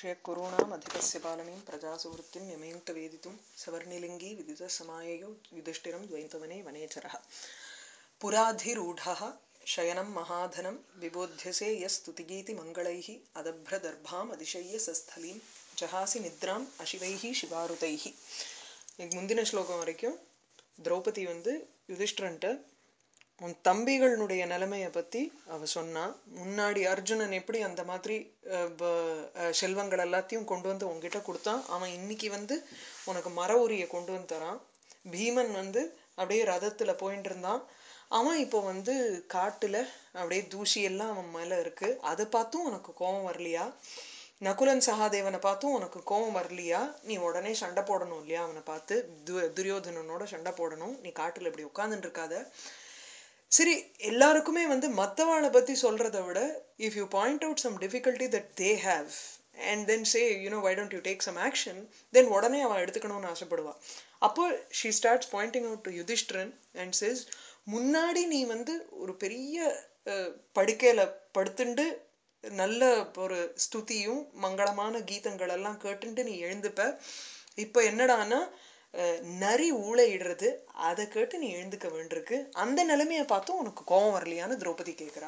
श्रियकुरूणामधिपस्य पालनीं प्रजासुवृत्तिं यमेन्त वेदितुं सवर्णिलिङ्गी विदितसमाययो युधिष्ठिरं द्वैतवने वनेचरः पुराधिरूढः शयनं महाधनं विबोध्यसे यस्तुतिगीतिमङ्गलैः अदभ्रदर्भाम् அதிசய்ய சஸ்தலீம் ஜஹாசி நித்ராம் அசிவைஹி சிவாருதைஹி எனக்கு முந்தின ஸ்லோகம் வரைக்கும் திரௌபதி வந்து யுதிஷ்டரன்ட்ட உன் தம்பிகளுடைய நிலைமையை பற்றி அவ சொன்னா முன்னாடி அர்ஜுனன் எப்படி அந்த மாதிரி அஹ், வ- அஹ், செல்வங்கள் எல்லாத்தையும் கொண்டு வந்து உன்கிட்ட கொடுத்தான் அவன் இன்னைக்கு வந்து உனக்கு மர உரியை கொண்டு வந்து தரான் பீமன் வந்து அப்படியே ரதத்துல போயிட்டு இருந்தான் அவன் இப்போ வந்து காட்டுல அப்படியே தூசி எல்லாம் அவன் மேல இருக்கு அதை பார்த்தும் உனக்கு கோபம் வரலையா நகுலன் சகாதேவனை பார்த்தும் உனக்கு கோபம் வரலையா நீ உடனே சண்டை போடணும் இல்லையா அவனை பார்த்து து- துரியோதனனோட சண்டை போடணும் நீ காட்டுல இப்படி உட்கார்ந்துட்டு இருக்காத சரி எல்லாருக்குமே வந்து மத்தவாளை பத்தி சொல்றதை விட if you point out some difficulty that they have and then say you know why don't you take some action then உடனே அவன் எடுத்துக்கணும்னு ஆசைப்படுவா அப்போ she starts pointing out to Yudhishthira and says முன்னாடி நீ வந்து ஒரு பெரிய அஹ், படுக்கையில படுத்துண்டு நல்ல ஒரு ஸ்துதியும் மங்களமான கீதங்கள் எல்லாம் கேட்டுட்டு நீ எழுந்துப்ப இப்போ என்னடான்னா அஹ், நரி ஊழையிடுறது அதை கேட்டு நீ எழுந்துக்க வேண்டியிருக்கு அந்த நிலைமையை பார்த்தும் உனக்கு கோபம் வரலையான்னு திரௌபதி கேட்குறா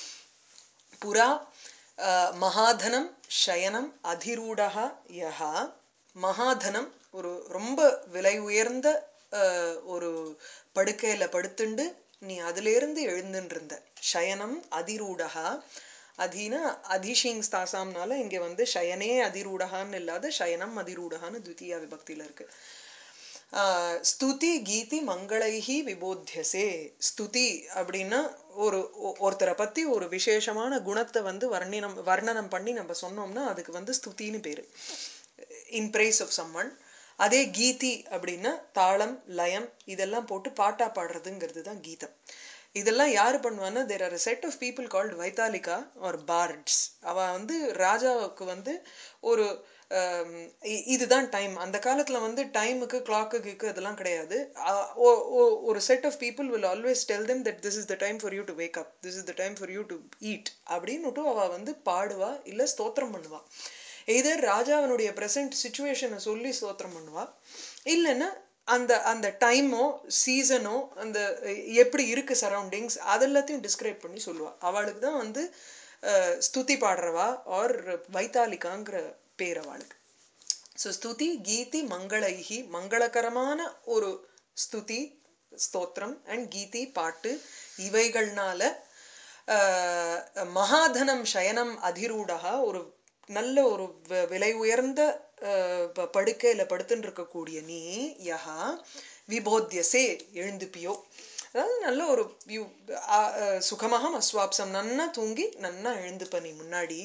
புறா அஹ், மகாதனம் சயனம் அதிரூடா யஹா மகாதனம் ஒரு ரொம்ப விலை உயர்ந்த அஹ், ஒரு படுக்கையில படுத்துண்டு நீ அதிலிருந்து எழுந்துன்னு இருந்த சயனம் அதிரூடகா அதினா அதிஷிங் ஸ்தாசாம்னால இங்க வந்து சயனே அதிரூடகான்னு இல்லாத சயனம் அதிரூடகான்னு துவிதீயா விபக்தியில இருக்கு ஆஹ் ஸ்துதி கீதி மங்களைஹி விபோத்தியசே ஸ்துதி அப்படின்னா ஒரு ஒ- ஒருத்தரை பத்தி ஒரு விசேஷமான குணத்தை வந்து வர்ணினம் வர்ணனம் பண்ணி நம்ம சொன்னோம்னா அதுக்கு வந்து ஸ்துதின்னு பேரு இன் பிரைஸ் ஆஃப் சம்மன் அதே கீதி அப்படின்னா தாளம் லயம் இதெல்லாம் போட்டு பாட்டா பாடுறதுங்கிறது தான் கீதம் இதெல்லாம் யாரு பண்ணுவான்னா there are set of people called வைத்தாலிகா ஆர் பார்ட்ஸ் அவ வந்து ராஜாவுக்கு வந்து ஒரு ஆம், இ- இதுதான் டைம் அந்த காலத்துல வந்து டைமுக்கு கிளாக்கு கிக்கு இதெல்லாம் கிடையாது அ- ஒ- ஒ- ஒரு set of people will always tell them that this is the time for you to wake up this is the time for you to eat அப்படின்னுட்டு அவ வந்து பாடுவா இல்ல ஸ்தோத்திரம் பண்ணுவா எய்தர் ராஜாவினுடைய பிரசன்ட் சுச்சுவேஷனை சொல்லி ஸ்தோத்திரம் பண்ணுவா இல்லைன்னா அந்த அந்த டைமோ சீசனோ அந்த எப்படி இருக்கு சரௌண்டிங்ஸ் அதெல்லாத்தையும் டிஸ்கிரைப் பண்ணி சொல்லுவா அவளுக்கு தான் வந்து அஹ், ஸ்துதி பாடுறவா ஆர் வைத்தாலிகாங்கிற பேர் அவளுக்கு ஸோ ஸ்துதி கீதி மங்களைஹி மங்களகரமான ஒரு ஸ்துதி ஸ்தோத்திரம் அண்ட் கீதி பாட்டு இவைகள்னால ஆஹ், மகாதனம் சயனம் அதிரூடகா ஒரு நல்ல ஒரு வ- விலை உயர்ந்த ஆஹ், ப- படுக்கையில படுத்துட்டு இருக்கக்கூடிய நீ யஹா விபோத்தியசே எழுந்துப்பியோ அதாவது நல்ல ஒரு யூ- ஆ- ஆஹ், சுகமாக அஸ்வாப்சம் நன்னா தூங்கி நன்னா எழுந்துப்ப நீ முன்னாடி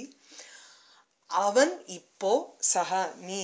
அவன் இப்போ சக நீ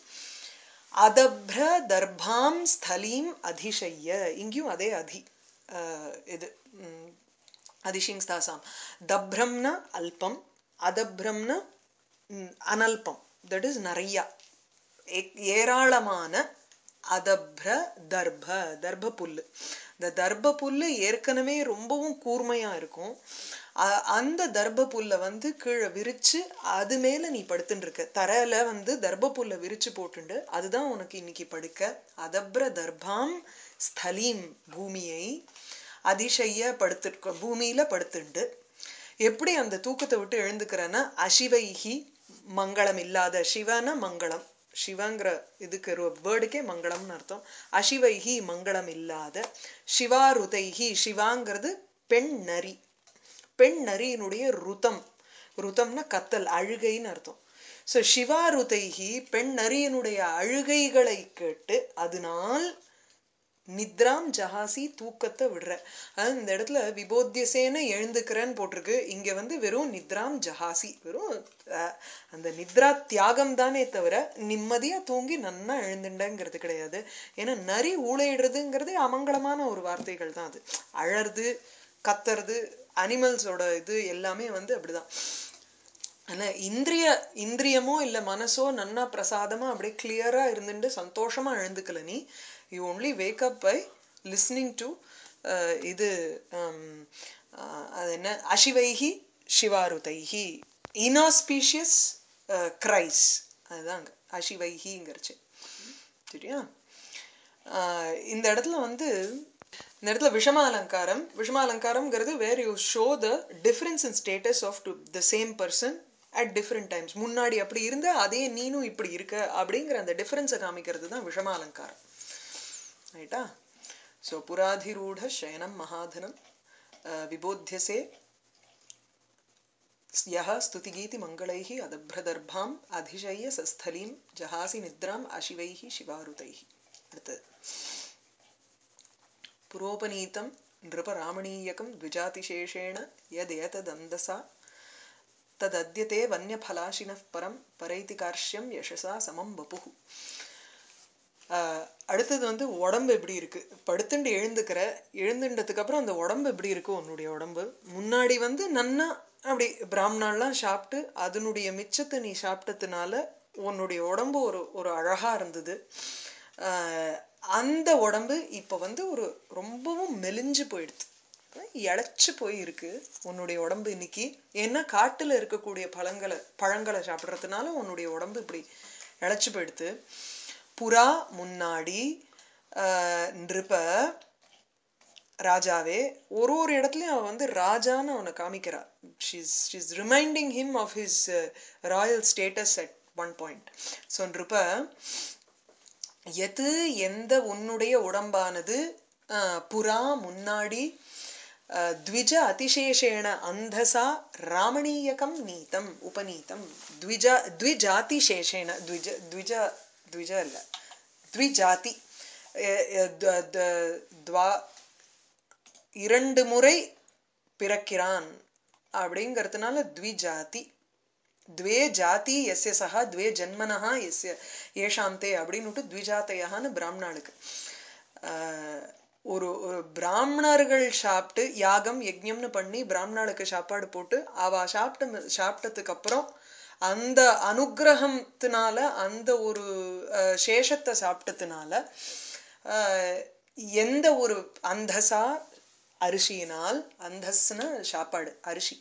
அதப்ர தர்பாம் ஸ்தலீம் அதிசய்ய இங்கேயும் அதே அதி அஹ், இது ம், அதிஷிங் ஸ்தாசாம் தப்ரம்னா அல்பம் அதப்ரம்னா ம், அனல்பம் தட் இஸ் நிறையா ஏ- ஏராளமான அதப்ர தர்ப தர்ப புல்லு இந்த தர்ப புல்லு ஏற்கனவே ரொம்பவும் கூர்மையா இருக்கும் அ- அந்த தர்ப புல்லை வந்து கீழே விரிச்சு அது மேல நீ படுத்துட்டு இருக்க தரையில வந்து தர்ப புல்லை விரிச்சு போட்டுண்டு அதுதான் உனக்கு இன்னைக்கு படுக்க அதப்ர தர்பாம் ஸ்தலீம் பூமியை அதிசய படுத்திருக்க பூமியில படுத்துண்டு எப்படி அந்த தூக்கத்தை விட்டு எழுந்துக்கிறேன்னா அசிவைஹி மங்களம் இல்லாத சிவன மங்களம் சிவங்கிற இதுக்கு வேர்டுக்கே மங்களம்னு அர்த்தம் அசிவைஹி மங்களம் இல்லாத சிவாருதைஹி சிவாங்கிறது பெண் நரி பெண் நரியினுடைய ருதம் ருதம்னா கத்தல் அழுகைன்னு அர்த்தம் ஸோ சிவாருதைஹி பெண் நரியினுடைய அழுகைகளை கேட்டு அதனால் நித்ராம் ஜஹாசி தூக்கத்தை விடுற அதாவது இந்த இடத்துல விபோத்தியசேன எழுந்துக்கிறேன்னு போட்டிருக்கு இங்க வந்து வெறும் நித்ராம் ஜஹாசி வெறும் அஹ், அந்த நித்ரா தியாகம் தானே தவிர நிம்மதியா தூங்கி நன்னா எழுந்துண்டங்கிறது கிடையாது ஏன்னா நரி ஊழையிடுறதுங்கிறது அமங்கலமான ஒரு வார்த்தைகள் தான் அது அழறது கத்துறது அனிமல்ஸோட இது எல்லாமே வந்து அப்படிதான் ஆனா இந்திரிய இந்திரியமோ இல்ல மனசோ நன்னா பிரசாதமா அப்படியே கிளியரா இருந்துட்டு சந்தோஷமா எழுந்துக்கல நீ you only wake up by listening to இது ஹம், அஹ், அது என்ன அசிவைஹி சிவாருதைஹி இனாஸ்பீஷியஸ் கிரைஸ் அதுதாங்க அசிவைஹிங்கிறச்சு சரியா ஆஹ் இந்த இடத்துல வந்து இந்த இடத்துல விஷம அலங்காரம் விஷம அலங்காரம்ங்கிறது where you show the difference in status of to the same person at different times முன்னாடி அப்படி இருந்த அதே நீனும் இப்படி இருக்க அப்படிங்கிற அந்த டிஃபரன்ஸை காமிக்கிறது தான் விஷம அலங்காரம் ரைட்டா ஸோ புராதிரூட சயனம் மகாதனம் அஹ், விபோத்தியசே यः स्तुतिगीतिमङ्गलैः अदभ्रदर्भाम् अधिशय्य सस्थलीं जहासि निद्राम् अशिवैः शिवारुतैः அடுத்தது पुरोपनीतं नृपरामणीयकं द्विजातिशेषेण यदेतदन्दसा तदद्यते वन्यफलाशिनः परं परैति कार्श्यं यशसा समं वपुः ஆஹ் அடுத்தது வந்து உடம்பு எப்படி இருக்கு படுத்துண்டு எழுந்துக்கிற எழுந்துட்டதுக்கு அப்புறம் அந்த உடம்பு எப்படி இருக்கு உன்னுடைய உடம்பு முன்னாடி வந்து நன்னா அப்படி பிராமணாலாம் சாப்பிட்டு அதனுடைய மிச்சத்தை நீ சாப்பிட்டதுனால உன்னுடைய உடம்பு ஒரு ஒரு அழகா இருந்தது ஆஹ் அந்த உடம்பு இப்ப வந்து ஒரு ரொம்பவும் மெலிஞ்சு போயிடுது இழைச்சு போய் இருக்கு உன்னுடைய உடம்பு இன்னைக்கு ஏன்னா காட்டுல இருக்கக்கூடிய பழங்களை பழங்களை சாப்பிட்றதுனால உன்னுடைய உடம்பு இப்படி இழைச்சு போயிடுது புறா முன்னாடி ஆஹ் நிருப ராஜாவே ஒரு ஒரு இடத்துலயும் அவன் வந்து ராஜான்னு அவனை காமிக்கிறா she's she's reminding him of his royal status at one point so நிருப எது எந்த உன்னுடைய உடம்பானது ஆஹ், புறா முன்னாடி ஆஹ், த்விஜ அதிசேஷேண அந்தசா ராமணீயகம் நீதம் உபநீதம் த்விஜ த்விஜாதிசேஷேண த்விஜ த்விஜ த்விஜ இல்ல த்விஜாதி அஹ், அஹ், த- த- துவா இரண்டு முறை பிறக்கிறான் அப்படிங்கிறதுனால த்விஜாதி द्वे ஜாதி எஸ்ய சஹா द्वे ஜன்மனஹா எஸ்ய ஏஷாம் தே அப்படின்னுட்டு த்விஜாத்தையான்னு பிராமணாளுக்கு ஆஹ் ஒரு ஒரு பிராமணர்கள் சாப்பிட்டு யாகம் யஜ்ஞம்னு பண்ணி பிராமணாளுக்கு சாப்பாடு போட்டு அவ சாப்பிட்ட சாப்பிட்டதுக்கு அப்புறம் அந்த அனுகிரகத்தினால அந்த ஒரு ஆஹ், சேஷத்தை சாப்பிட்டதுனால ஆஹ், எந்த ஒரு அந்தசா அரிசியினால் அந்தஸ்னா சாப்பாடு அரிசி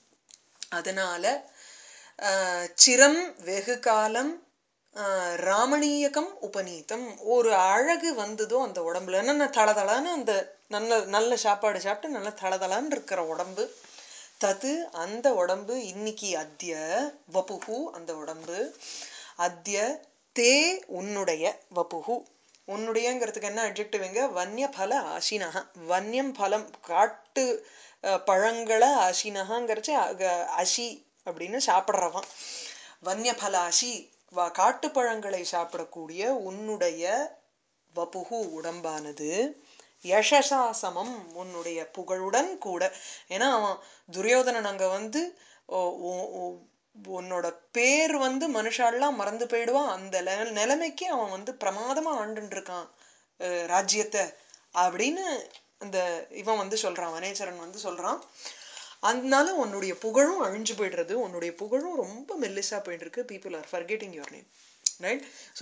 அதனால ஆஹ், சிரம் வெகு காலம் ஆஹ், ராமணீயகம் உபநீதம் ஒரு அழகு வந்ததோ அந்த உடம்புல என்ன தளதளன்னு அந்த நல்ல நல்ல சாப்பாடு சாப்பிட்டு நல்ல தளதளன்னு இருக்கிற உடம்பு தது அந்த உடம்பு இன்னைக்கு அத்திய வபுகு அந்த உடம்பு அத்திய தே உன்னுடைய வபுகு உன்னுடையங்கிறதுக்கு என்ன அட்ஜெக்டிவ்ங்க வன்ய பல ஆசினக வன்யம் பலம் காட்டு அஹ், பழங்களை ஆசினகங்கிறச்சு அசி அப்படின்னு சாப்பிட்றவன் வன்ய பலாசி வ- காட்டு பழங்களை சாப்பிடக்கூடிய உன்னுடைய வபுகு உடம்பானது யசசா சமம் உன்னுடைய புகழுடன் கூட ஏன்னா அவன் துரியோதனன் அங்க வந்து ஓ- ஓ- ஓ- உன்னோட பேர் வந்து மனுஷாலாம் மறந்து போயிடுவான் அந்த லெ- நிலைமைக்கு அவன் வந்து பிரமாதமா ஆண்டுட்டு இருக்கான் அஹ், ராஜ்யத்தை அப்படின்னு அந்த இவன் வந்து சொல்றான் வனேச்சரன் வந்து சொல்றான் அதனால உன்னுடைய புகழும் அழிஞ்சு போயிடுறது உன்னுடைய புகழும் ரொம்ப மெல்லிசா போயிட்டு இருக்கு people are forgetting your name right so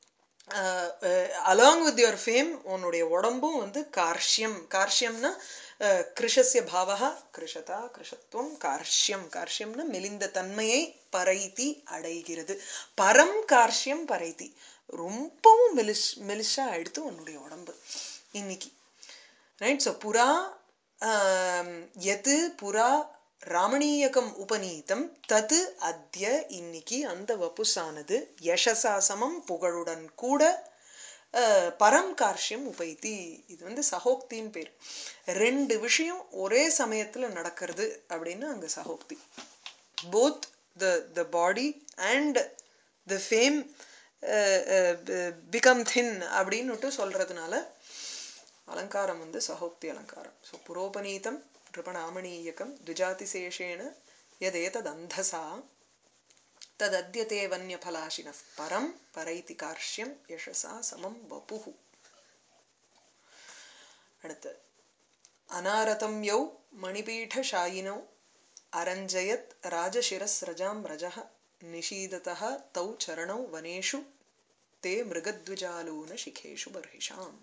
along with your fame உன்னுடைய உடம்பும் வந்து கார்ஷ்யம் கார்ஷ்யம்னா அஹ், கிருஷஸ்ய பாவகா கிருஷதா கிருஷத்துவம் கார்ஷ்யம் கார்ஷ்யம்னா மெலிந்த தன்மையை பரைத்தி அடைகிறது பரம் கார்ஷ்யம் பரைத்தி ரொம்பவும் மெலிஷ் மெலிஷா எடுத்து உன்னுடைய உடம்பு இன்னைக்கு ரைட் ஸோ புறா ஆம், எது புறா ராமணீயகம் உபநீதம் தது அத்ய இன்னைக்கு அந்த வப்புசானது யசசா சமம் புகழுடன் கூட அஹ், பரம் கார்ஷ்யம் உபைத்தி இது வந்து சகோக்தின்னு பேர் ரெண்டு விஷயம் ஒரே சமயத்துல நடக்கிறது அப்படின்னு அங்க சகோக்தி both the the body and the fame become thin அப்படின்னுட்டு சொல்றதுனால அலங்காரம் வந்து சகோக்தி அலங்காரம் ஸோ புரோபநீதம் நிருபணாமணீயகம் द्विजातिशेषेण यदेतदन्धसा तदद्यते वन्यफलाशिनः परं परैति कार्श्यं यशसा समं वपुः அடுத்து அனாரதம் யௌ மணிபீఠशायिनौ அரஞ்சயத் ராஜசிரஸ்ரஜாம் ரஜः நிஷீதतः தௌ சரணौ வனேஷு தே மிருகத்விஜாலூன சிகேஷு பர்ஹிஷாம்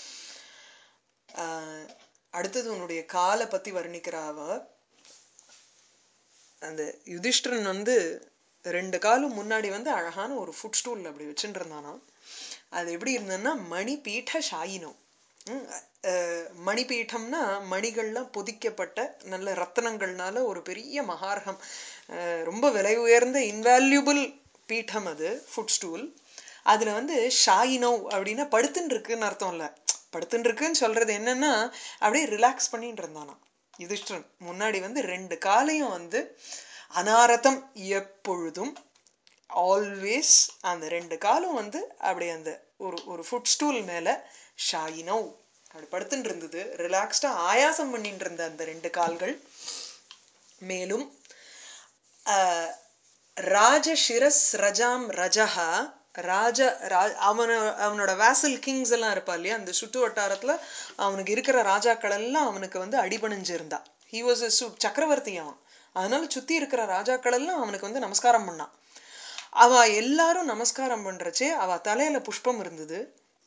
ஆஹ் அடுத்தது உன்னுடைய காலை பத்தி வர்ணிக்கிறாவ அந்த யுதிஷ்டிரன் வந்து ரெண்டு காலும் முன்னாடி வந்து அழகான ஒரு ஃபுட் ஸ்டூல் அப்படி வச்சுட்டு இருந்தானா அது எப்படி இருந்ததுன்னா மணிபீட ஷாயினம் ம், அஹ், மணிபீடம்னா மணிகள்லாம் பொதிக்கப்பட்ட நல்ல ரத்தனங்கள்னால ஒரு பெரிய மகார்கம் அஹ், ரொம்ப விலை உயர்ந்த இன்வேல்யூபிள் பீடம் அது ஃபுட் ஸ்டூல் அதுல வந்து ஷாயினோ அப்படின்னா படுத்துன்னு இருக்குன்னு அர்த்தம் இல்ல படுத்துன்னு இருக்குன்னு சொல்றது என்னன்னா அப்படியே ரிலாக்ஸ் பண்ணிட்டு இருந்தானா யுதிஷ்டிரன் முன்னாடி வந்து ரெண்டு காலையும் வந்து அனாரதம் எப்பொழுதும் ஆல்வேஸ் அந்த ரெண்டு காலும் வந்து அப்படி அந்த ஒரு ஒரு ஃபுட் ஸ்டூல் மேல ஷாயினோ அப்படி படுத்துட்டு இருந்தது ரிலாக்ஸ்டா ஆயாசம் பண்ணிட்டு இருந்த அந்த ரெண்டு கால்கள் மேலும் ஆஹ், ராஜசிரஸ் ரஜாம் ரஜஹா ராஜ ரா- அவன அவனோட வேசல் கிங்ஸ் எல்லாம் இருப்பா இல்லையா அந்த சுட்டு வட்டாரத்துல அவனுக்கு இருக்கிற ராஜாக்கள் எல்லாம் அவனுக்கு வந்து அடிபணிஞ்சு இருந்தா ஹி வாஸ் சக்கரவர்த்தி அவன் அதனால சுத்தி இருக்கிற ராஜாக்கள் எல்லாம் அவனுக்கு வந்து நமஸ்காரம் பண்ணான் அவ எல்லாரும் நமஸ்காரம் பண்றச்சே அவ தலையில புஷ்பம் இருந்தது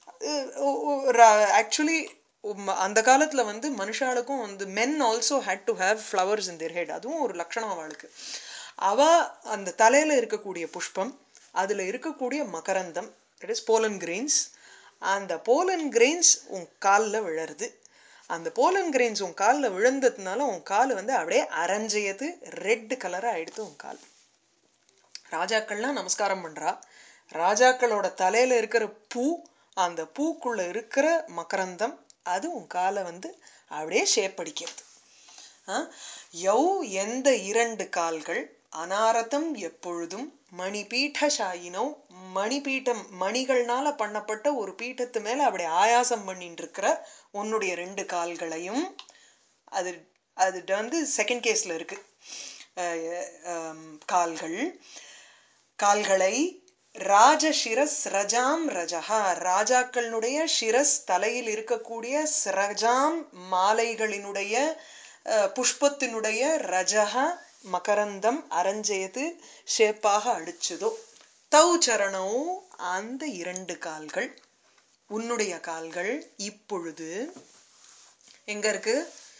ஆக்சுவலி அந்த காலத்துல வந்து மனுஷாளுக்கும் வந்து men also had to have flowers in their head அதுவும் ஒரு லட்சணம் அவளுக்கு அவ அந்த தலையில இருக்கக்கூடிய புஷ்பம் அதுல இருக்கக்கூடிய மகரந்தம் இட் இஸ் போலன் கிரெயின்ஸ் அந்த போலன் கிரெயின்ஸ் உன் கால்ல விழருது அந்த போலன் கிரெயின்ஸ் உன் கால்ல விழுந்ததுனால உன் கால் வந்து அப்படியே அரைஞ்சையது ரெட் கலரா ஆயிடுது உன் கால் ராஜாக்கள்லாம் நமஸ்காரம் பண்றா ராஜாக்களோட தலையில இருக்கிற பூ அந்த பூக்குள்ள இருக்கிற மகரந்தம் அது உன் காலை வந்து அப்படியே ஷேப் அடிக்கிறது ஆ? யௌ எந்த இரண்டு கால்கள் அனாரதம் எப்பொழுதும் மணிபீட ஷாயினோ மணிபீட்டம் மணிகள்னால பண்ணப்பட்ட ஒரு பீட்டத்து மேல அப்படி ஆயாசம் பண்ணிட்டு இருக்கிற உன்னுடைய ரெண்டு கால்களையும் அது அது வந்து செகண்ட் கேஸ்ல இருக்கு அஹ் அஹ் கால்கள் கால்களை ராஜசிரஸ் ரஜாம் ரஜஹா ராஜாக்களுடைய சிரஸ் தலையில் இருக்கக்கூடிய ஸ்ரஜாம் மாலைகளினுடைய அஹ், புஷ்பத்தினுடைய ரஜஹ மகரந்தம் அரஞ்செய்து ஷேப்பாக அடிச்சதோ தௌ சரணோ அந்த இரண்டு கால்கள் உன்னுடைய கால்கள் இப்பொழுது எங்க இருக்கு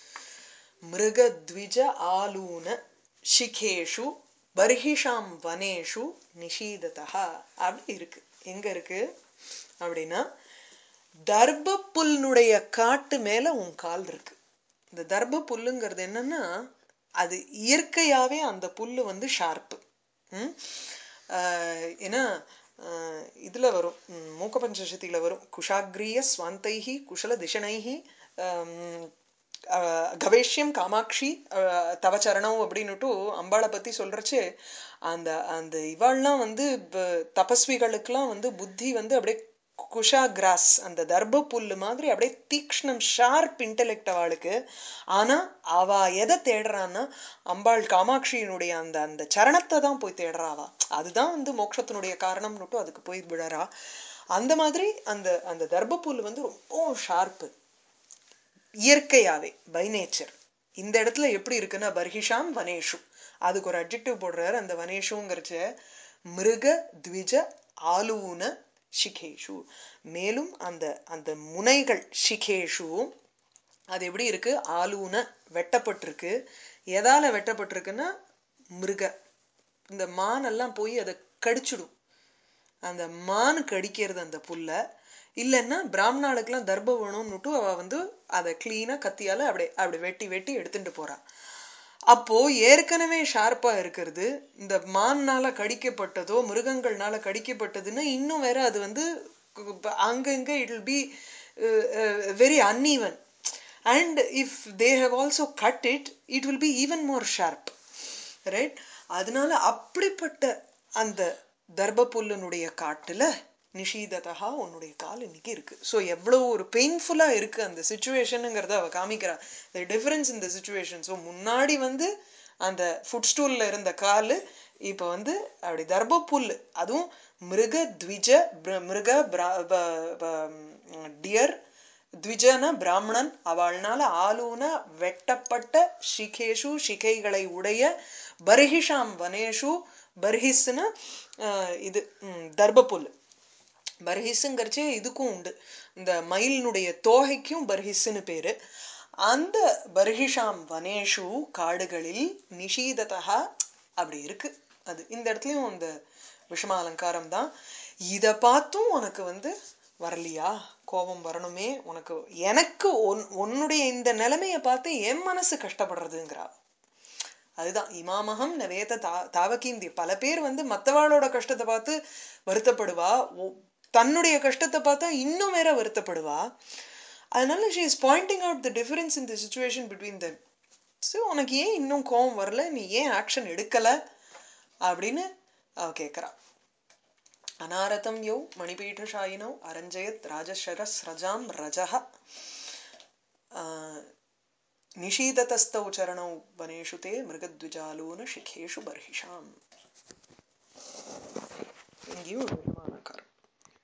மிருகத்விஜ ஆலூன சிகேஷு பர்ஹிஷாம் வனேஷு நிஷீததா அப்படி இருக்கு எங்க இருக்கு அப்படின்னா தர்ப புல்னுடைய காட்டு மேல உன் கால் இருக்கு இந்த தர்ப புல்லுங்கிறது என்னன்னா அது இயற்கையாவே அந்த புல்லு வந்து ஷார்ப்பு ம் ஆஹ் ஏன்னா ஆஹ் இதுல வரும் ம், மூக்க பஞ்சசதியில வரும் குஷாக்ரிய ஸ்வாந்தைஹி குஷல திஷணைஹி ஆம், ஆஹ் கவேஷ்யம் காமாட்சி ஆஹ் தவ சரணம் அப்படின்னுட்டு அம்பாளை பத்தி சொல்றச்சு அந்த அந்த இவாள்லாம் வந்து ப- தபஸ்விகளுக்கெல்லாம் வந்து புத்தி வந்து அப்படியே குஷா கிராஸ் அந்த தர்ப புல்லு மாதிரி அப்படியே தீக்ஷ்ணம் ஷார்ப் இன்டெலெக்ட் அவளுக்கு ஆனா அவ எதை தேடுறான்னா அம்பாள் காமாட்சியினுடைய அந்த அந்த சரணத்தை தான் போய் தேடுறா அவ அதுதான் வந்து மோட்சத்தினுடைய காரணம்னுட்டு அதுக்கு போய் விழறா அந்த மாதிரி அந்த அந்த தர்ப புல்லு வந்து ரொம்ப ஷார்ப்பு இயற்கையாவே பை நேச்சர் இந்த இடத்துல எப்படி இருக்குன்னா பர்ஹிஷாம் வனேஷு அதுக்கு ஒரு அட்ஜெக்டிவ் போடுறாரு அந்த வனேஷுங்கிறச்ச மிருக த்விஜ ஆலூன சிகேஷு மேலும் அந்த அந்த முனைகள் சிகேஷு அது எப்படி இருக்கு ஆலூன வெட்டப்பட்டிருக்கு எதால வெட்டப்பட்டிருக்குன்னா மிருக இந்த மான் எல்லாம் போய் அதை கடிச்சிடும் அந்த மான் கடிக்கிறது அந்த புல்ல இல்லைன்னா பிராமணாளுக்கெல்லாம் தர்பம் வேணும்னுட்டு அவ வந்து அதை கிளீனா கத்தியால அப்படி அப்படி வெட்டி வெட்டி எடுத்துட்டு போறா அப்போ ஏற்கனவே ஷார்ப்பா இருக்கிறது இந்த மான்னால கடிக்கப்பட்டதோ மிருகங்கள்னால கடிக்கப்பட்டதுன்னா இன்னும் வேற அது வந்து கு- அங்கங்க it will be very uneven and if they have also cut it it will be even more sharp right அதனால அப்படிப்பட்ட அந்த தர்ப புல்லுனுடைய காட்டுல நிஷீததா உன்னுடைய கால் இன்னைக்கு இருக்கு ஸோ எவ்வளவு ஒரு பெயின்ஃபுல்லா இருக்கு அந்த சுச்சுவேஷனுங்கிறத அவ காமிக்கிறா த டிஃபரன்ஸ் இந்த சுச்சுவேஷன் ஸோ முன்னாடி வந்து அந்த ஃபுட் ஸ்டூல்ல இருந்த காலு இப்ப வந்து அப்படி தர்ப புல்லு அதுவும் மிருக த்விஜ பிர- மிருக டியர் த்விஜன பிராமணன் அவள்னால ஆலூன வெட்டப்பட்ட ஷிகேஷு ஷிகைகளை உடைய பர்ஹிஷாம் வனேஷு பர்ஹிஸ்னா ஆஹ் இது ம், தர்பப்புல் பர்ஹிஸுங்கிறச்சே இதுக்கும் உண்டு இந்த மயிலினுடைய தோகைக்கும் பர்ஹிஸ்ன்னு பேரு அந்த பர்ஹிஷாம் வனேஷு காடுகளில் நிஷீததா அப்படி இருக்கு அது இந்த இடத்துலயும் அந்த விஷம அலங்காரம் தான் இத பார்த்தும் உனக்கு வந்து வரலையா கோபம் வரணுமே உனக்கு எனக்கு உன் உன்னுடைய இந்த நிலைமைய பார்த்து என் மனசு கஷ்டப்படுறதுங்கிறா அதுதான் இமாமகம் நவேத தா தாவகீந்தி பல பேர் வந்து மத்தவாளோட கஷ்டத்தை பார்த்து வருத்தப்படுவா ஒ- தன்னுடைய கஷ்டத்தை பார்த்தா இன்னும் வேற வருத்தப்படுவா அதனால she is pointing out the difference in the situation between them so உனக்கு ஏன் இன்னும் கோவம் வரல நீ ஏன் ஆக்ஷன் எடுக்கல அப்படின்னு அவ கேட்குறா அனாரதம் யௌ மணிபீఠशायिनौ அரஞ்சயத் ராஜசரஸ்ரஜாம் ரஜः நிஷீததஸ்தௌ சரணௌ வனேஷு தே மிருகத்விஜாலூன சிகேஷு பர்ஹிஷாம் இங்கேயும் ஒரு விஷயமா